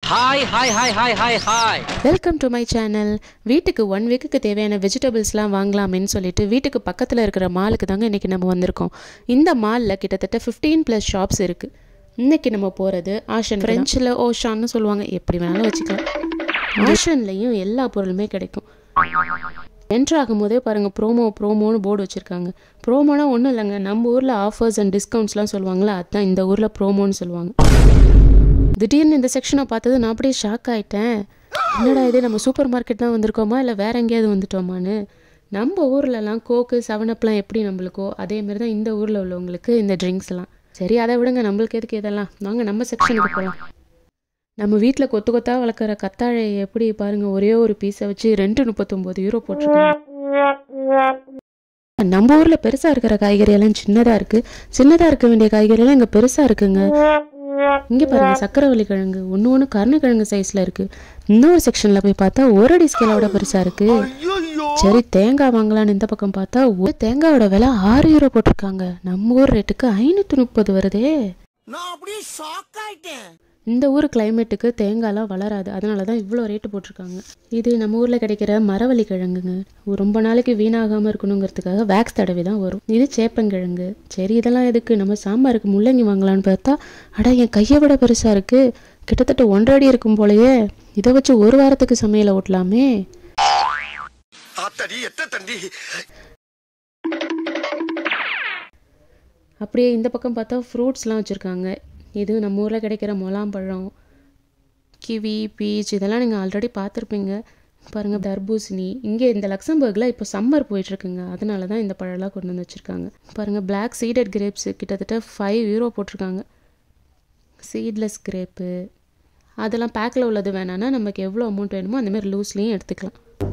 hi hi hi hi hi hi welcome to my channel வீட்டுக்கு one வீக்குக்கு தேவையான வெஜிடபிள்ஸ்லாம் வாங்கலாமேன்னு சொல்லிட்டு வீட்டுக்கு பக்கத்தில் இருக்கிற மாலுக்கு தாங்க இன்றைக்கி நம்ம வந்திருக்கோம் இந்த மாலில் கிட்டத்தட்ட ஃபிஃப்டீன் ப்ளஸ் ஷாப்ஸ் இருக்குது இன்றைக்கி நம்ம போகிறது ஆஷன் ஃப்ரெஞ்சில் ஓஷான்னு சொல்லுவாங்க எப்படி வேணாலும் வச்சுக்கலாம் ஆஷன்லேயும் எல்லா பொருளுமே கிடைக்கும் என்ட்ரு ஆகும்போதே பாருங்கள் ப்ரோமோ ப்ரோமோன்னு போர்டு வச்சுருக்காங்க ப்ரோமோனா ஒன்றும் இல்லைங்க நம்ம ஊரில் ஆஃபர்ஸ் அண்ட் டிஸ்கவுண்ட்ஸ்லாம் சொல்லுவாங்களா அதுதான் இந்த ஊரில் ப்ரோமோன்னு சொல்லுவாங்க திடீர்னு இந்த செக்ஷனை பார்த்தது நான் அப்படியே ஷாக் ஆயிட்டேன் என்னடா இது நம்ம சூப்பர் மார்க்கெட் தான் வந்திருக்கோமா இல்லை வேற எங்கேயாவது வந்துட்டோமான்னு நம்ம ஊர்லலாம் கோக்கு செவனப்லாம் எப்படி நம்மளுக்கோ அதே மாதிரி தான் இந்த ஊரில் உள்ளவங்களுக்கு இந்த ட்ரிங்க்ஸ்லாம் சரி அதை விடுங்க நம்மளுக்கு எதுக்கு இதெல்லாம் வாங்க நம்ம செக்ஷனுக்கு போகலாம் நம்ம வீட்டில் கொத்து கொத்தா வளர்க்குற கத்தாழை எப்படி பாருங்க ஒரே ஒரு பீஸை வச்சு ரெண்டு முப்பத்தொம்போது யூரோ போட்டிருக்காங்க நம்ம ஊரில் பெருசாக இருக்கிற காய்கறி எல்லாம் சின்னதாக இருக்குது சின்னதாக இருக்க வேண்டிய காய்கறி எல்லாம் இங்கே பெருசாக இருக்குங்க இங்கே பாருங்க சக்கரவள்ளி கிழங்கு ஒன்று ஒன்று கருணக்கிழங்கு சைஸில் இருக்கு இன்னொரு செக்ஷனில் போய் பார்த்தா ஒரு அடி ஸ்கேலோட பெருசாக இருக்கு சரி தேங்காய் வாங்கலான்னு இந்த பக்கம் பார்த்தா ஒரு தேங்காயோட விலை ஆறு யூரோ போட்டிருக்காங்க நம்ம ஊர் ரேட்டுக்கு ஐநூற்றி முப்பது வருதே நான் அப்படியே ஷாக் ஆயிட்டேன் இந்த ஊர் கிளைமேட்டுக்கு தேங்காய்லாம் வளராது அதனால தான் இவ்வளோ ரேட்டு போட்டிருக்காங்க இது நம்ம ஊரில் கிடைக்கிற மரவள்ளி கிழங்குங்க ரொம்ப நாளைக்கு வீணாகாமல் இருக்கணுங்கிறதுக்காக வேக்ஸ் தடவி தான் வரும் இது சேப்பங்கிழங்கு சரி இதெல்லாம் எதுக்கு நம்ம சாம்பாருக்கு முள்ளங்கி வாங்கலான்னு பார்த்தா அட என் கையை விட பெருசாக இருக்குது கிட்டத்தட்ட ஒன்றரை அடி இருக்கும் போலயே இதை வச்சு ஒரு வாரத்துக்கு சமையலை ஓட்டலாமே ஆத்தடி எத்த தண்டி அப்படியே இந்த பக்கம் பார்த்தா ஃப்ரூட்ஸ்லாம் வச்சுருக்காங்க இது நம்ம ஊரில் கிடைக்கிற முலாம்பழம் கிவி பீச் இதெல்லாம் நீங்கள் ஆல்ரெடி பார்த்துருப்பீங்க பாருங்கள் தர்பூசணி இங்கே இந்த லக்சம்பர்கில் இப்போ சம்மர் போயிட்டுருக்குங்க அதனால தான் இந்த பழம்லாம் கொண்டு வந்து வச்சுருக்காங்க பாருங்கள் Black சீடட் கிரேப்ஸ் கிட்டத்தட்ட ஃபைவ் யூரோ போட்டிருக்காங்க சீட்லெஸ் கிரேப்பு அதெல்லாம் பேக்கில் உள்ளது வேணான்னா நமக்கு எவ்வளோ அமௌண்ட் வேணுமோ அந்த மாதிரி லூஸ்லேயும் எடுத்துக்கலாம்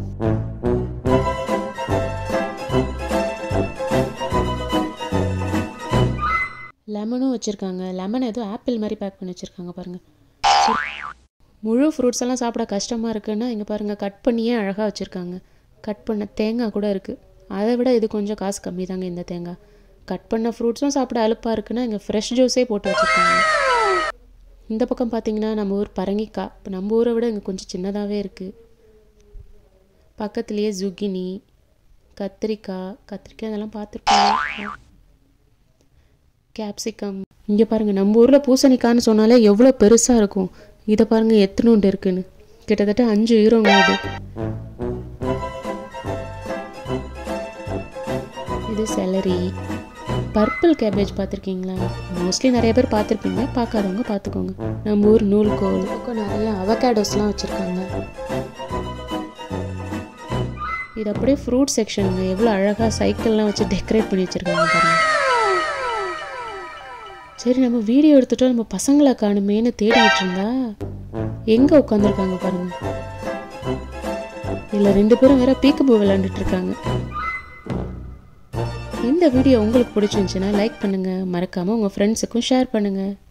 லெமனும் வச்சுருக்காங்க லெமன் ஏதோ ஆப்பிள் மாதிரி பேக் பண்ணி வச்சுருக்காங்க பாருங்கள் முழு ஃப்ரூட்ஸ் எல்லாம் சாப்பிட கஷ்டமாக இருக்குன்னா இங்கே பாருங்கள் கட் பண்ணியே அழகாக வச்சுருக்காங்க கட் பண்ண தேங்காய் கூட இருக்குது அதை விட இது கொஞ்சம் காசு கம்மி தாங்க இந்த தேங்காய் கட் பண்ண ஃப்ரூட்ஸும் சாப்பிட அலுப்பாக இருக்குன்னா இங்கே ஃப்ரெஷ் ஜூஸே போட்டு வச்சுருக்காங்க இந்த பக்கம் பார்த்தீங்கன்னா நம்ம ஊர் பரங்கிக்காய் இப்போ நம்ம ஊரை விட இங்கே கொஞ்சம் சின்னதாகவே இருக்குது பக்கத்துலேயே ஜுகினி கத்திரிக்காய் கத்திரிக்காய் இதெல்லாம் பார்த்துருக்கோம் கேப்சிகம் இங்கே பாருங்கள் நம்ம ஊரில் பூசணிக்கான்னு சொன்னாலே எவ்வளோ பெருசாக இருக்கும் இதை பாருங்கள் எத்தனோண்டு இருக்குன்னு கிட்டத்தட்ட அஞ்சு யூரோங்க இது இது செலரி பர்பிள் கேபேஜ் பார்த்துருக்கீங்களா மோஸ்ட்லி நிறைய பேர் பார்த்துருப்பீங்க பார்க்காதவங்க பார்த்துக்கோங்க நம்ம ஊர் நூல்கோல் பக்கம் நிறைய அவகேடோஸ்லாம் வச்சுருக்காங்க இது அப்படியே ஃப்ரூட் செக்ஷனுங்க எவ்வளோ அழகாக சைக்கிள்லாம் வச்சு டெக்கரேட் பண்ணி வச்சுருக்காங்க பாருங்க சரி நம்ம வீடியோ எடுத்துட்டோம் நம்ம பசங்களை காணுமேன்னு தேடிட்டு இருந்தா எங்க உட்காந்துருக்காங்க பாருங்க இல்ல ரெண்டு பேரும் வேற பீக்கபூ விளையாண்டுட்டு இருக்காங்க இந்த வீடியோ உங்களுக்கு பிடிச்சிருந்துச்சுன்னா லைக் பண்ணுங்க மறக்காம உங்க ஃப்ரெண்ட்ஸுக்கும் ஷேர் பண்ணுங்க